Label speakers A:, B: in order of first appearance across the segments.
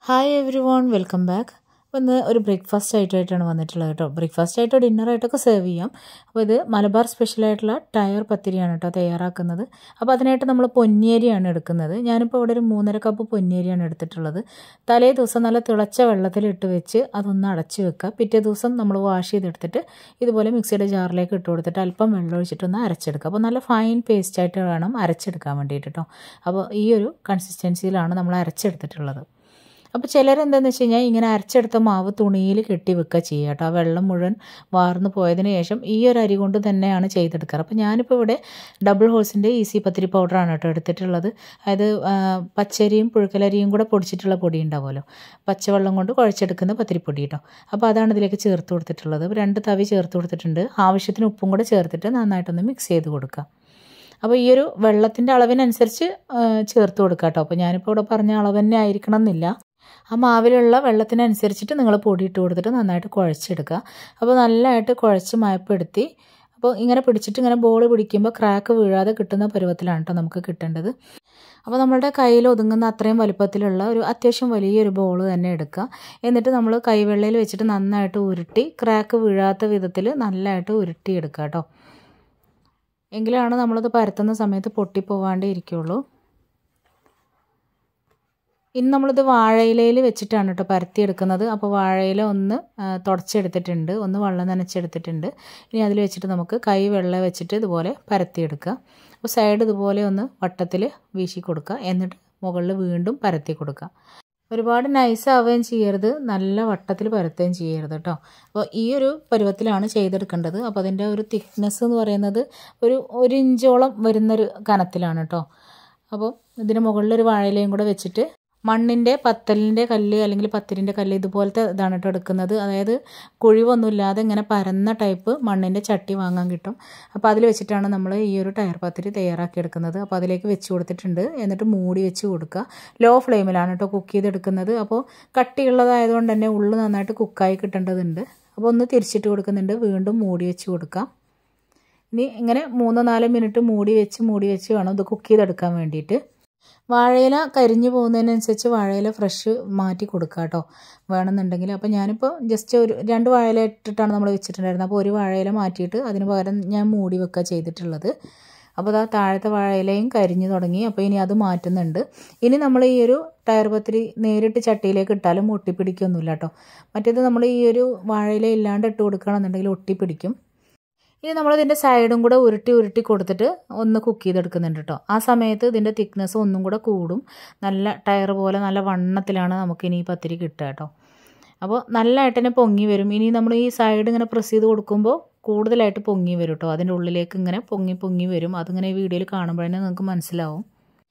A: hi everyone welcome back അപ്പോൾ ഇന്ന് ഒരു ബ്രേക്ക്ഫാസ്റ്റ് ആയിട്ടായിട്ടാണ് വന്നിട്ടുള്ളത് കേട്ടോ ബ്രേക്ക്ഫാസ്റ്റ് ആയിട്ടോ ഡിന്നറായിട്ടൊക്കെ സെർവ് ചെയ്യാം അപ്പോൾ ഇത് മലബാർ സ്പെഷ്യലായിട്ടുള്ള ടയർ പത്തിരിയാണ് കേട്ടോ തയ്യാറാക്കുന്നത് അപ്പോൾ അതിനായിട്ട് നമ്മൾ പൊന്നിയരിയാണ് എടുക്കുന്നത് ഞാനിപ്പോൾ ഇവിടെ ഒരു മൂന്നര കപ്പ് പൊന്നിയരിയാണ് എടുത്തിട്ടുള്ളത് തലേ ദിവസം നല്ല തിളച്ച വെള്ളത്തിലിട്ട് വെച്ച് അതൊന്ന് അടച്ച് വെക്കുക പിറ്റേ ദിവസം നമ്മൾ വാഷ് ചെയ്തെടുത്തിട്ട് ഇതുപോലെ മിക്സിയുടെ ജാറിലേക്ക് ഇട്ട് കൊടുത്തിട്ട് അല്പം വെള്ളം ഒഴിച്ചിട്ടൊന്ന് അരച്ചെടുക്കുക അപ്പോൾ നല്ല ഫൈൻ പേസ്റ്റായിട്ട് വേണം അരച്ചെടുക്കാൻ വേണ്ടിയിട്ട് കേട്ടോ അപ്പോൾ ഈ ഒരു കൺസിസ്റ്റൻസിയിലാണ് നമ്മൾ അരച്ചെടുത്തിട്ടുള്ളത് അപ്പോൾ ചിലരെന്താണെന്ന് വെച്ച് കഴിഞ്ഞാൽ ഇങ്ങനെ അരച്ചെടുത്ത മാവ് തുണിയിൽ കെട്ടി വെക്കുക ചെയ്യുക കേട്ടോ ആ വെള്ളം മുഴുവൻ വാർന്നു പോയതിന് ശേഷം ഈ ഒരു അരി കൊണ്ട് തന്നെയാണ് ചെയ്തെടുക്കാറ് അപ്പോൾ ഞാനിപ്പോൾ ഇവിടെ ഡബിൾ ഹോൾസിൻ്റെ ഈസി പത്തിരി പൗഡറാണ് കേട്ടോ എടുത്തിട്ടുള്ളത് അതായത് പച്ചരിയും പുഴുക്കലരിയും കൂടെ പൊടിച്ചിട്ടുള്ള പൊടി ഉണ്ടാവുമല്ലോ പച്ചവെള്ളം കൊണ്ട് കുഴച്ചെടുക്കുന്ന പത്തിരിപ്പൊടി കേട്ടോ അപ്പോൾ അതാണ് ഇതിലേക്ക് ചേർത്ത് കൊടുത്തിട്ടുള്ളത് രണ്ട് തവി ചേർത്ത് കൊടുത്തിട്ടുണ്ട് ആവശ്യത്തിന് ഉപ്പും കൂടെ ചേർത്തിട്ട് നന്നായിട്ടൊന്ന് മിക്സ് ചെയ്ത് കൊടുക്കുക അപ്പോൾ ഈ ഒരു വെള്ളത്തിൻ്റെ അളവിനനുസരിച്ച് ചേർത്ത് കൊടുക്കുക കേട്ടോ അപ്പോൾ ഞാനിപ്പോൾ ഇവിടെ പറഞ്ഞ അളവ് തന്നെ ആയിരിക്കണം എന്നില്ല ആ മാവിലുള്ള വെള്ളത്തിനനുസരിച്ചിട്ട് നിങ്ങൾ പൊടി ഇട്ട് കൊടുത്തിട്ട് നന്നായിട്ട് കുഴച്ചെടുക്കുക അപ്പോൾ നല്ലതായിട്ട് കുഴച്ച് മയപ്പെടുത്തി അപ്പോൾ ഇങ്ങനെ പിടിച്ചിട്ട് ഇങ്ങനെ ബോൾ പിടിക്കുമ്പോൾ ക്രാക്ക് വീഴാതെ കിട്ടുന്ന പരുവത്തിലാണ് കേട്ടോ നമുക്ക് കിട്ടേണ്ടത് അപ്പോൾ നമ്മളുടെ കയ്യിൽ ഒതുങ്ങുന്ന അത്രയും വലുപ്പത്തിലുള്ള ഒരു അത്യാവശ്യം വലിയൊരു ബോൾ തന്നെ എടുക്കുക എന്നിട്ട് നമ്മൾ കൈവെള്ളയിൽ വെച്ചിട്ട് നന്നായിട്ട് ഉരുട്ടി ക്രാക്ക് വീഴാത്ത വിധത്തിൽ നല്ലതായിട്ട് ഉരുട്ടിയെടുക്കുക കേട്ടോ എങ്കിലാണ് നമ്മളത് പരത്തുന്ന സമയത്ത് പൊട്ടിപ്പോവാണ്ടേ ഇരിക്കുള്ളൂ ഇനി നമ്മളിത് വാഴയിലയിൽ വെച്ചിട്ടാണ് കേട്ടോ പരത്തിയെടുക്കുന്നത് അപ്പോൾ വാഴയില ഒന്ന് തുടച്ചെടുത്തിട്ടുണ്ട് ഒന്ന് വെള്ളം നനച്ചെടുത്തിട്ടുണ്ട് ഇനി അതിൽ വെച്ചിട്ട് നമുക്ക് കൈ വെള്ളം വെച്ചിട്ട് ഇതുപോലെ പരത്തിയെടുക്കുക അപ്പോൾ സൈഡ് ഇതുപോലെ ഒന്ന് വട്ടത്തിൽ വീശി കൊടുക്കുക എന്നിട്ട് മുകളിൽ വീണ്ടും പരത്തി കൊടുക്കുക ഒരുപാട് നൈസ് ആവുകയും ചെയ്യരുത് നല്ല വട്ടത്തിൽ പരത്തുകയും ചെയ്യരുത് കേട്ടോ അപ്പോൾ ഈ ഒരു പരുവത്തിലാണ് ചെയ്തെടുക്കേണ്ടത് അപ്പോൾ അതിൻ്റെ ഒരു തിക്നെസ് എന്ന് പറയുന്നത് ഒരു ഒരു ഇഞ്ചോളം വരുന്നൊരു കനത്തിലാണ് കേട്ടോ അപ്പോൾ ഇതിന് മുകളിലൊരു വാഴയിലയും കൂടെ വെച്ചിട്ട് മണ്ണിൻ്റെ പത്തലിൻ്റെ കല്ല് അല്ലെങ്കിൽ പത്തിരിൻ്റെ കല്ല് ഇതുപോലത്തെ ഇതാണ് കേട്ടോ എടുക്കുന്നത് അതായത് കുഴിവൊന്നുമില്ലാതെ ഇങ്ങനെ പരന്ന ടൈപ്പ് മണ്ണിൻ്റെ ചട്ടി വാങ്ങാൻ കിട്ടും അപ്പോൾ അതിൽ വെച്ചിട്ടാണ് നമ്മൾ ഈ ഒരു ടയർ പത്തിരി തയ്യാറാക്കി എടുക്കുന്നത് അപ്പോൾ അതിലേക്ക് വെച്ച് കൊടുത്തിട്ടുണ്ട് എന്നിട്ട് മൂടി വെച്ച് കൊടുക്കുക ലോ ഫ്ലെയിമിലാണ് കേട്ടോ കുക്ക് ചെയ്തെടുക്കുന്നത് അപ്പോൾ കട്ടിയുള്ളതായതുകൊണ്ട് തന്നെ ഉള്ളു നന്നായിട്ട് കുക്കായി കിട്ടേണ്ടതുണ്ട് അപ്പോൾ ഒന്ന് തിരിച്ചിട്ട് കൊടുക്കുന്നുണ്ട് വീണ്ടും മൂടി വെച്ച് കൊടുക്കാം ഇനി ഇങ്ങനെ മൂന്നോ നാലോ മിനിറ്റ് മൂടി വെച്ച് മൂടി വെച്ച് വേണം ഇത് കുക്ക് ചെയ്തെടുക്കാൻ വേണ്ടിയിട്ട് വാഴയില കരിഞ്ഞു പോകുന്നതിനനുസരിച്ച് വാഴയില ഫ്രഷ് മാറ്റി കൊടുക്കുക കേട്ടോ വേണമെന്നുണ്ടെങ്കിൽ അപ്പോൾ ഞാനിപ്പോൾ ജസ്റ്റ് ഒരു രണ്ട് വാഴയില ഇട്ടിട്ടാണ് നമ്മൾ വെച്ചിട്ടുണ്ടായിരുന്നത് അപ്പോൾ ഒരു വാഴയില മാറ്റിയിട്ട് അതിന് പകരം ഞാൻ മൂടി വെക്കുക ചെയ്തിട്ടുള്ളത് അപ്പോൾ ആ താഴത്തെ വാഴയിലയും കരിഞ്ഞു തുടങ്ങി അപ്പോൾ ഇനി അത് മാറ്റുന്നുണ്ട് ഇനി നമ്മൾ ഈ ഒരു ടയർ പത്തിരി നേരിട്ട് ചട്ടിയിലേക്ക് ഇട്ടാലും ഒട്ടിപ്പിടിക്കൊന്നുമില്ല കേട്ടോ മറ്റേത് നമ്മൾ ഈ ഒരു വാഴയില ഇല്ലാണ്ട് ഇട്ട് കൊടുക്കുകയാണെന്നുണ്ടെങ്കിൽ ഒട്ടിപ്പിടിക്കും ഇനി നമ്മൾ ഇതിൻ്റെ സൈഡും കൂടെ ഉരുട്ടി ഉരുട്ടി കൊടുത്തിട്ട് ഒന്ന് കുക്ക് ചെയ്തെടുക്കുന്നുണ്ട് കേട്ടോ ആ സമയത്ത് ഇതിൻ്റെ തിക്നെസ് ഒന്നും കൂടെ കൂടും നല്ല ടയർ പോലെ നല്ല വണ്ണത്തിലാണ് നമുക്കിനി ഈ പത്തിരി കിട്ടുക കേട്ടോ അപ്പോൾ നല്ലതായിട്ട് തന്നെ പൊങ്ങി വരും ഇനി നമ്മൾ ഈ സൈഡ് ഇങ്ങനെ പ്രസ് ചെയ്ത് കൊടുക്കുമ്പോൾ കൂടുതലായിട്ട് പൊങ്ങി വരും കേട്ടോ അതിൻ്റെ ഉള്ളിലേക്ക് ഇങ്ങനെ പൊങ്ങി പൊങ്ങി വരും അതിങ്ങനെ ഈ വീഡിയോയിൽ കാണുമ്പോഴേ നിങ്ങൾക്ക് മനസ്സിലാവും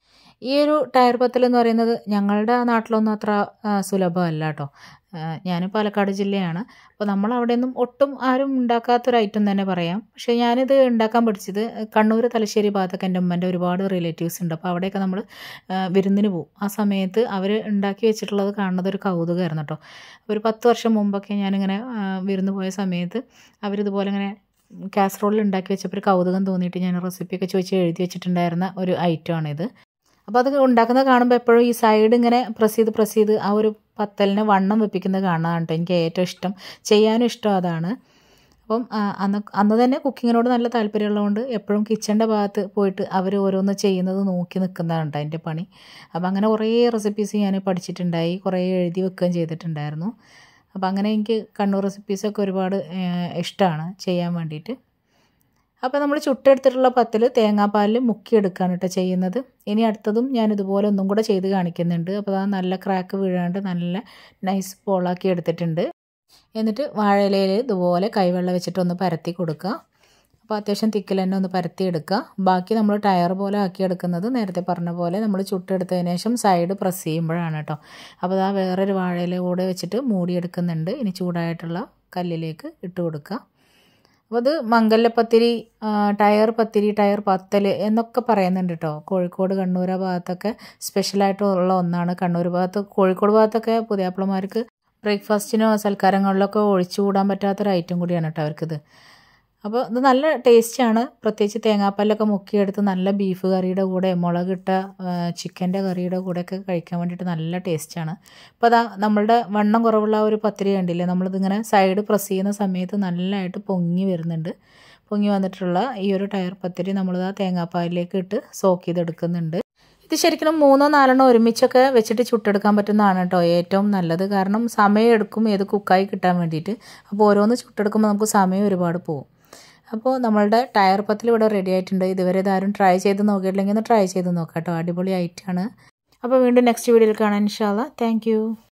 A: ഈ ഒരു ടയർ പത്തൽ എന്ന് പറയുന്നത് ഞങ്ങളുടെ നാട്ടിലൊന്നും അത്ര സുലഭമല്ല കേട്ടോ ഞാൻ പാലക്കാട് ജില്ലയാണ് അപ്പോൾ നമ്മൾ അവിടെ ഒന്നും ഒട്ടും ആരും ഉണ്ടാക്കാത്തൊരു ഐറ്റം തന്നെ പറയാം പക്ഷേ ഞാനിത് ഉണ്ടാക്കാൻ പഠിച്ചത് കണ്ണൂർ തലശ്ശേരി ഭാഗത്തൊക്കെ എൻ്റെ ഉമ്മൻ്റെ ഒരുപാട് റിലേറ്റീവ്സ് ഉണ്ട് അപ്പോൾ അവിടെയൊക്കെ നമ്മൾ വിരുന്നിന് പോകും ആ സമയത്ത് അവർ ഉണ്ടാക്കി വെച്ചിട്ടുള്ളത് കാണുന്നത് ഒരു കൗതുകമായിരുന്നു കേട്ടോ ഒരു പത്ത് വർഷം മുമ്പൊക്കെ ഞാനിങ്ങനെ വിരുന്ന് പോയ സമയത്ത് അവരിതുപോലെ ഇങ്ങനെ കാസറോളിൽ ഉണ്ടാക്കി വെച്ചപ്പോൾ ഒരു കൗതുകം തോന്നിയിട്ട് ഞാൻ റെസിപ്പിയൊക്കെ ചോദിച്ച് എഴുതി വെച്ചിട്ടുണ്ടായിരുന്ന ഒരു ഐറ്റമാണിത് അപ്പോൾ അത് ഉണ്ടാക്കുന്നത് കാണുമ്പോൾ എപ്പോഴും ഈ സൈഡ് ഇങ്ങനെ പ്രസ് ചെയ്ത് പ്രസ് ചെയ്ത് ആ ഒരു പത്തലിനെ വണ്ണം വെപ്പിക്കുന്നത് കാണാനാണ് കേട്ടോ എനിക്ക് ഏറ്റവും ഇഷ്ടം ചെയ്യാനും ഇഷ്ടം അതാണ് അപ്പം അന്ന് അന്ന് തന്നെ കുക്കിങ്ങിനോട് നല്ല താല്പര്യമുള്ളതുകൊണ്ട് എപ്പോഴും കിച്ചൻ്റെ ഭാഗത്ത് പോയിട്ട് അവർ ഓരോന്ന് ചെയ്യുന്നത് നോക്കി നിൽക്കുന്നതാണ് എൻ്റെ പണി അപ്പം അങ്ങനെ കുറേ റെസിപ്പീസ് ഞാൻ പഠിച്ചിട്ടുണ്ടായി കുറേ എഴുതി വെക്കുകയും ചെയ്തിട്ടുണ്ടായിരുന്നു അപ്പം അങ്ങനെ എനിക്ക് കണ്ണൂർ റെസിപ്പീസൊക്കെ ഒരുപാട് ഇഷ്ടമാണ് ചെയ്യാൻ വേണ്ടിയിട്ട് അപ്പോൾ നമ്മൾ ചുട്ടെടുത്തിട്ടുള്ള പത്തിൽ തേങ്ങാപ്പാലിൽ മുക്കിയെടുക്കുകയാണ് കേട്ടോ ചെയ്യുന്നത് ഇനി അടുത്തതും ഞാൻ ഇതുപോലെ ഒന്നും കൂടെ ചെയ്ത് കാണിക്കുന്നുണ്ട് അപ്പോൾ ആ നല്ല ക്രാക്ക് വീഴാണ്ട് നല്ല നൈസ് പോളാക്കി എടുത്തിട്ടുണ്ട് എന്നിട്ട് വാഴയിലയിൽ ഇതുപോലെ കൈവെള്ളം വെച്ചിട്ടൊന്ന് പരത്തി കൊടുക്കുക അപ്പോൾ അത്യാവശ്യം തിക്കിൽ തന്നെ ഒന്ന് പരത്തി എടുക്കുക ബാക്കി നമ്മൾ ടയർ പോലെ ആക്കി എടുക്കുന്നത് നേരത്തെ പറഞ്ഞ പോലെ നമ്മൾ ചുട്ടെടുത്തതിന് ശേഷം സൈഡ് പ്രസ് ചെയ്യുമ്പോഴാണ് കേട്ടോ അപ്പോൾ ആ വേറൊരു വാഴയില കൂടെ വെച്ചിട്ട് മൂടിയെടുക്കുന്നുണ്ട് ഇനി ചൂടായിട്ടുള്ള കല്ലിലേക്ക് ഇട്ട് കൊടുക്കുക അപ്പോൾ അത് മംഗലപ്പത്തിരി ടയർ പത്തിരി ടയർ പത്തൽ എന്നൊക്കെ പറയുന്നുണ്ട് കേട്ടോ കോഴിക്കോട് കണ്ണൂർ ഭാഗത്തൊക്കെ സ്പെഷ്യലായിട്ടുള്ള ഒന്നാണ് കണ്ണൂർ ഭാഗത്ത് കോഴിക്കോട് ഭാഗത്തൊക്കെ പുതിയാപ്പിളമാർക്ക് ബ്രേക്ക്ഫാസ്റ്റിനോ സൽക്കാരങ്ങളിലൊക്കെ ഒഴിച്ചുകൂടാൻ പറ്റാത്തൊരു ഐറ്റം കൂടിയാണ് കേട്ടോ അവർക്കിത് അപ്പോൾ ഇത് നല്ല ടേസ്റ്റാണ് പ്രത്യേകിച്ച് തേങ്ങാപ്പാലൊക്കെ മുക്കിയെടുത്ത് നല്ല ബീഫ് കറിയുടെ കൂടെ മുളകിട്ട ചിക്കൻ്റെ കറിയുടെ കൂടെയൊക്കെ കഴിക്കാൻ വേണ്ടിയിട്ട് നല്ല ടേസ്റ്റാണ് അപ്പോൾ അതാ നമ്മളുടെ വണ്ണം കുറവുള്ള ആ ഒരു പത്തിരി കണ്ടില്ലേ നമ്മളിതിങ്ങനെ സൈഡ് പ്രസ് ചെയ്യുന്ന സമയത്ത് നല്ലതായിട്ട് പൊങ്ങി വരുന്നുണ്ട് പൊങ്ങി വന്നിട്ടുള്ള ഈ ഒരു ടയർ പത്തിരി നമ്മളിത് ആ തേങ്ങാപ്പാലിലേക്ക് ഇട്ട് സോക്ക് ചെയ്തെടുക്കുന്നുണ്ട് ഇത് ശരിക്കും മൂന്നോ നാലെണ്ണോ ഒരുമിച്ചൊക്കെ വെച്ചിട്ട് ചുട്ടെടുക്കാൻ പറ്റുന്നതാണ് കേട്ടോ ഏറ്റവും നല്ലത് കാരണം സമയം എടുക്കും ഏത് കുക്കായി കിട്ടാൻ വേണ്ടിയിട്ട് അപ്പോൾ ഓരോന്ന് ചുട്ടെടുക്കുമ്പോൾ നമുക്ക് സമയം ഒരുപാട് പോകും അപ്പോൾ നമ്മളുടെ ടയർ പത്തിൽ ഇവിടെ റെഡി ആയിട്ടുണ്ട് ഇതുവരെ ഇതാരും ട്രൈ ചെയ്ത് നോക്കിയിട്ടില്ലെങ്കിൽ ഒന്ന് ട്രൈ ചെയ്ത് നോക്കാം കേട്ടോ അടിപൊളി ആയിട്ടാണ് അപ്പോൾ വീണ്ടും നെക്സ്റ്റ് വീഡിയോയിൽ കാണാൻ ഇൻഷാല്ല താങ്ക്